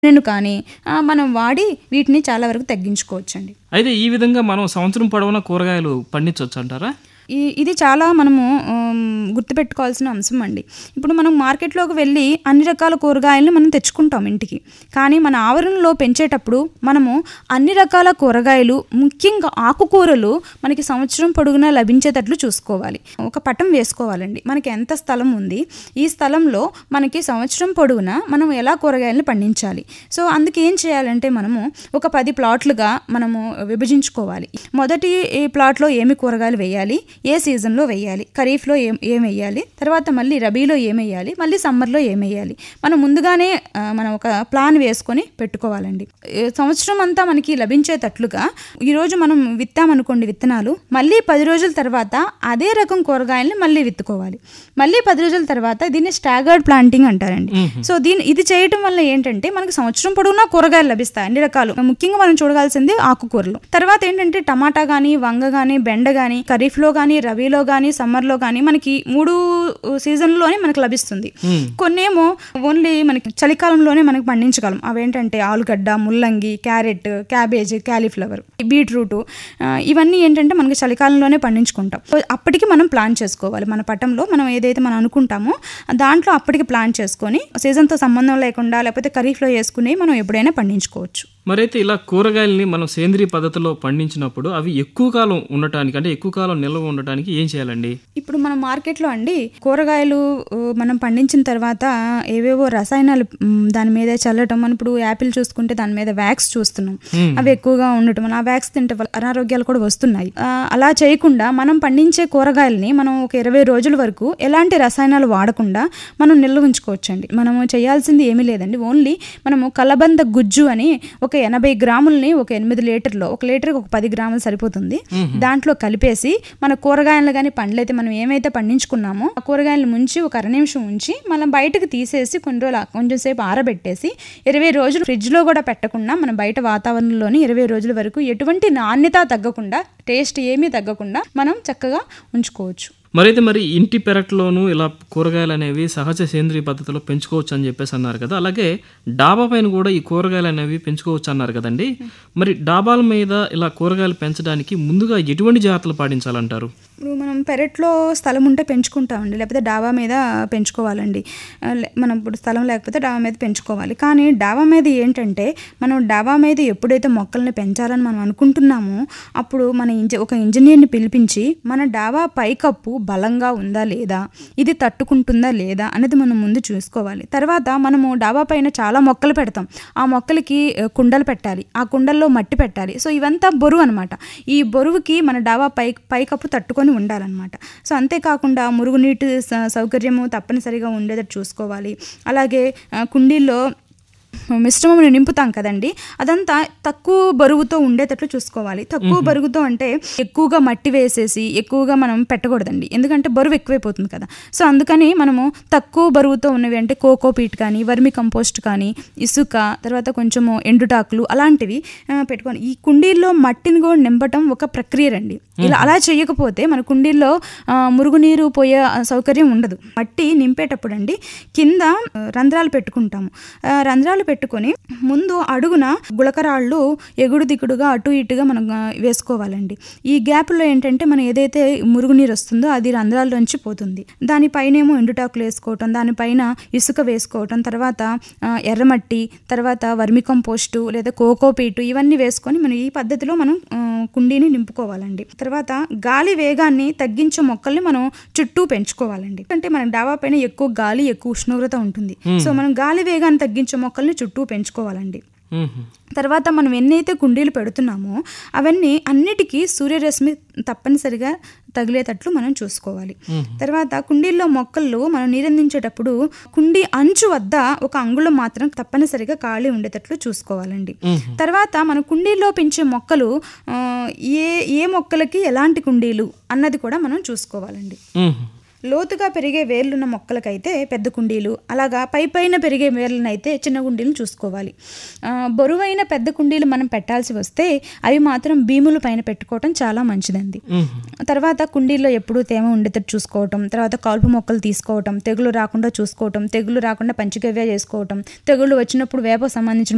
నేను కానీ ఆ, మనం వాడి వీటిని చాలా వరకు తగ్గించుకోవచ్చండి అయితే ఈ విధంగా మనం సంవత్సరం పొడవునా కూరగాయలు పండించవచ్చు అంటారా ఈ ఇది చాలా మనము ఆమ్, గుర్తుపెట్టుకోవాల్సిన అంశం అండి ఇప్పుడు మనం మార్కెట్లోకి వెళ్ళి అన్ని రకాల కూరగాయలను మనం తెచ్చుకుంటాం ఇంటికి కానీ మన ఆవరణలో పెంచేటప్పుడు మనము అన్ని రకాల కూరగాయలు ముఖ్యంగా ఆకుకూరలు మనకి సంవత్సరం పొడుగునా లభించేటట్లు చూసుకోవాలి ఒక పటం వేసుకోవాలండి మనకి ఎంత స్థలం ఉంది ఈ స్థలంలో మనకి సంవత్సరం పొడుగునా మనం ఎలా కూరగాయలను పండించాలి సో అందుకే ఏం చేయాలంటే మనము ఒక పది ప్లాట్లుగా మనము విభజించుకోవాలి మొదటి ఈ ప్లాట్లో ఏమి కూరగాయలు వేయాలి ఏ సీజన్లో వేయాలి ఖరీఫ్లో ఏం ఏం వేయాలి తర్వాత మళ్ళీ రబీలో ఏం వేయాలి మళ్ళీ సమ్మర్లో ఏం వేయాలి మనం ముందుగానే ఆ, మనం ఒక ప్లాన్ వేసుకొని పెట్టుకోవాలండి ఏ సంవత్సరం అంతా మనకి లభించేటట్లుగా ఈరోజు మనం విత్తామనుకోండి విత్తనాలు మళ్ళీ పది రోజుల తర్వాత అదే రకం కూరగాయల్ని మళ్ళీ విత్తుకోవాలి మళ్ళీ పది రోజుల తర్వాత దీన్ని స్టాగర్డ్ ప్లాంటింగ్ అంటారండి సో దీని ఇది చేయటం వల్ల ఏంటంటే మనకి సంవత్సరం పొడవునా కూరగాయలు లభిస్తాయి అన్ని రకాలు ముఖ్యంగా మనం చూడగాల్సింది ఆకుకూరలు తర్వాత ఏంటంటే టమాటా కానీ వంగ కానీ బెండ కానీ ఖరీఫ్లో కానీ రబీలో కానీ సమ్మర్లో కానీ మనకి మూడు సీజన్లోనే మనకి లభిస్తుంది కొన్నేమో ఓన్లీ మనకి చలికాలంలోనే మనకి పండించగలం అవేంటంటే ఆలుగడ్డ ముల్లంగి క్యారెట్ క్యాబేజ్ క్యాలీఫ్లవర్ బీట్రూట్ ఆ, ఇవన్నీ ఏంటంటే మనకి చలికాలంలోనే పండించుకుంటాం సో అప్పటికి మనం ప్లాన్ చేసుకోవాలి మన పటంలో మనం ఏదైతే మనం అనుకుంటామో దాంట్లో అప్పటికి ప్లాన్ చేసుకొని సీజన్తో సంబంధం లేకుండా లేకపోతే ఖరీఫ్లో వేసుకుని మనం ఎప్పుడైనా పండించుకోవచ్చు మరైతే ఇలా కూరగాయల్ని మనం సేంద్రియ పద్ధతిలో పండించినప్పుడు అవి ఎక్కువ కాలం ఉండటానికి అంటే ఎక్కువ కాలం నిల్వ ఉండటానికి ఏం చేయాలండి ఇప్పుడు మన మార్కెట్లో అండి కూరగాయలు ఆ, మనం పండించిన తర్వాత ఏవేవో రసాయనాలు మ్, దాని మీద చల్లటం మనం ఇప్పుడు యాపిల్ చూసుకుంటే దాని మీద వ్యాక్స్ చూస్తున్నాం అవి ఎక్కువగా ఉండటం వల్ల ఆ వ్యాక్స్ తింటే వల్ల అనారోగ్యాలు కూడా వస్తున్నాయి ఆ, అలా చేయకుండా మనం పండించే కూరగాయలని మనం ఒక ఇరవై రోజుల వరకు ఎలాంటి రసాయనాలు వాడకుండా మనం నిల్వ ఉంచుకోవచ్చండి మనము చేయాల్సింది ఏమీ లేదండి ఓన్లీ మనము కలబంద గుజ్జు అని ఒక ఎనభై గ్రాములని ఒక ఎనిమిది లీటర్లో ఒక లీటర్కి ఒక పది గ్రాములు సరిపోతుంది దాంట్లో కలిపేసి మన కూరగాయలు కానీ పండ్లు అయితే మనం ఏమైతే పండించుకున్నామో ఆ కూరగాయలు ముంచి ఒక అర నిమిషం ఉంచి మనం బయటకు తీసేసి కొన్ని రోజులు కొంచెం సేపు ఆరబెట్టేసి ఇరవై రోజులు ఫ్రిడ్జ్లో కూడా పెట్టకుండా మన బయట వాతావరణంలోని ఇరవై రోజుల వరకు ఎటువంటి నాణ్యత తగ్గకుండా టేస్ట్ ఏమీ తగ్గకుండా మనం చక్కగా ఉంచుకోవచ్చు మరైతే మరి ఇంటి పెరట్లోనూ ఇలా కూరగాయలు అనేవి సహజ సేంద్రియ పద్ధతిలో పెంచుకోవచ్చు అని చెప్పేసి అన్నారు కదా అలాగే డాబా పైన కూడా ఈ కూరగాయలు అనేవి పెంచుకోవచ్చు అన్నారు కదండి మరి డాబాల మీద ఇలా కూరగాయలు పెంచడానికి ముందుగా ఎటువంటి జాగ్రత్తలు పాటించాలంటారు ఇప్పుడు మనం పెరట్లో స్థలం ఉంటే పెంచుకుంటామండి లేకపోతే డాబా మీద పెంచుకోవాలండి ఆ, లే- మనం ఇప్పుడు స్థలం లేకపోతే డాబా మీద పెంచుకోవాలి కానీ డాబా మీద ఏంటంటే మనం డాబా మీద ఎప్పుడైతే మొక్కల్ని పెంచాలని మనం అనుకుంటున్నామో అప్పుడు మన ఇంజ ఒక ఇంజనీర్ని పిలిపించి మన డాబా పైకప్పు బలంగా ఉందా లేదా ఇది తట్టుకుంటుందా లేదా అనేది మనం ముందు చూసుకోవాలి తర్వాత మనము డాబా పైన చాలా మొక్కలు పెడతాం ఆ మొక్కలకి ఆ, కుండలు పెట్టాలి ఆ కుండల్లో మట్టి పెట్టాలి సో ఇవంతా బరువు అనమాట ఈ బరువుకి మన డాబా పై పైకప్పు తట్టుకొని ఉండాలన్నమాట సో అంతేకాకుండా మురుగునీటి స- సౌకర్యము తప్పనిసరిగా ఉండేటట్టు చూసుకోవాలి అలాగే ఆ, కుండీల్లో మిశ్రమం నింపుతాం కదండి అదంతా తక్కువ బరువుతో ఉండేటట్లు చూసుకోవాలి తక్కువ బరువుతో అంటే ఎక్కువగా మట్టి వేసేసి ఎక్కువగా మనం పెట్టకూడదండి ఎందుకంటే బరువు ఎక్కువైపోతుంది కదా సో అందుకని మనము తక్కువ బరువుతో ఉన్నవి అంటే కోకో పీట్ కానీ వర్మి కంపోస్ట్ కానీ ఇసుక తర్వాత కొంచెము ఎండుటాకులు అలాంటివి ఆ, పెట్టుకొని ఈ కుండీల్లో మట్టిని కూడా నింపటం ఒక ప్రక్రియ రండి ఇలా అలా చేయకపోతే మన కుండీల్లో ఆ, మురుగునీరు పోయే ఆ, సౌకర్యం ఉండదు మట్టి నింపేటప్పుడు అండి కింద ఆ, రంధ్రాలు పెట్టుకుంటాము ఆ, రంధ్రాలు పెట్టుకొని ముందు అడుగున గులకరాళ్ళు ఎగుడు దిగుడుగా అటు ఇటుగా మనం ఆ, వేసుకోవాలండి ఈ గ్యాప్లో ఏంటంటే మనం ఏదైతే మురుగునీరు వస్తుందో అది రంధ్రాల్లోంచి పోతుంది దానిపైనేమో ఎండుటాకులు వేసుకోవటం దానిపైన ఇసుక వేసుకోవటం తర్వాత ఆ, ఎర్రమట్టి తర్వాత వర్మి కంపోస్టు లేదా కోకోపీటు ఇవన్నీ వేసుకొని మనం ఈ పద్ధతిలో మనం ఆ, కుండీని నింపుకోవాలండి తర్వాత గాలి వేగాన్ని తగ్గించే మొక్కల్ని మనం చుట్టూ పెంచుకోవాలండి అంటే మన డాబా పైన ఎక్కువ గాలి ఎక్కువ ఉష్ణోగ్రత ఉంటుంది సో మనం గాలి వేగాన్ని తగ్గించే మొక్కల్ని చుట్టూ పెంచుకోవాలండి మ్మ్. తర్వాత మనం ఎన్నైతే కుండీలు పెడుతున్నామో అవన్నీ అన్నిటికీ సూర్యరశ్మి తప్పనిసరిగా తగిలేటట్లు మనం చూసుకోవాలి తర్వాత కుండీల్లో మొక్కలు మనం నీరందించేటప్పుడు కుండీ అంచు వద్ద ఒక అంగుళం మాత్రం తప్పనిసరిగా ఖాళీ ఉండేటట్లు చూసుకోవాలండి తర్వాత మన కుండీల్లో పెంచే మొక్కలు ఆ, ఏ ఏ మొక్కలకి ఎలాంటి కుండీలు అన్నది కూడా మనం చూసుకోవాలండి మ్మ్. లోతుగా పెరిగే వేర్లున్న మొక్కలకైతే పెద్ద కుండీలు అలాగా పై పైన పెరిగే వేర్లను అయితే చిన్న కుండీలు చూసుకోవాలి ఆ, బరువైన పెద్ద కుండీలు మనం పెట్టాల్సి వస్తే అవి మాత్రం భీముల పైన పెట్టుకోవటం చాలా మంచిదండి తర్వాత కుండీల్లో ఎప్పుడూ తేమ ఉండేటట్టు చూసుకోవటం తర్వాత కాల్పు మొక్కలు తీసుకోవటం తెగులు రాకుండా చూసుకోవటం తెగులు రాకుండా పంచగవ్య చేసుకోవటం తెగుళ్ళు వచ్చినప్పుడు వేప సంబంధించిన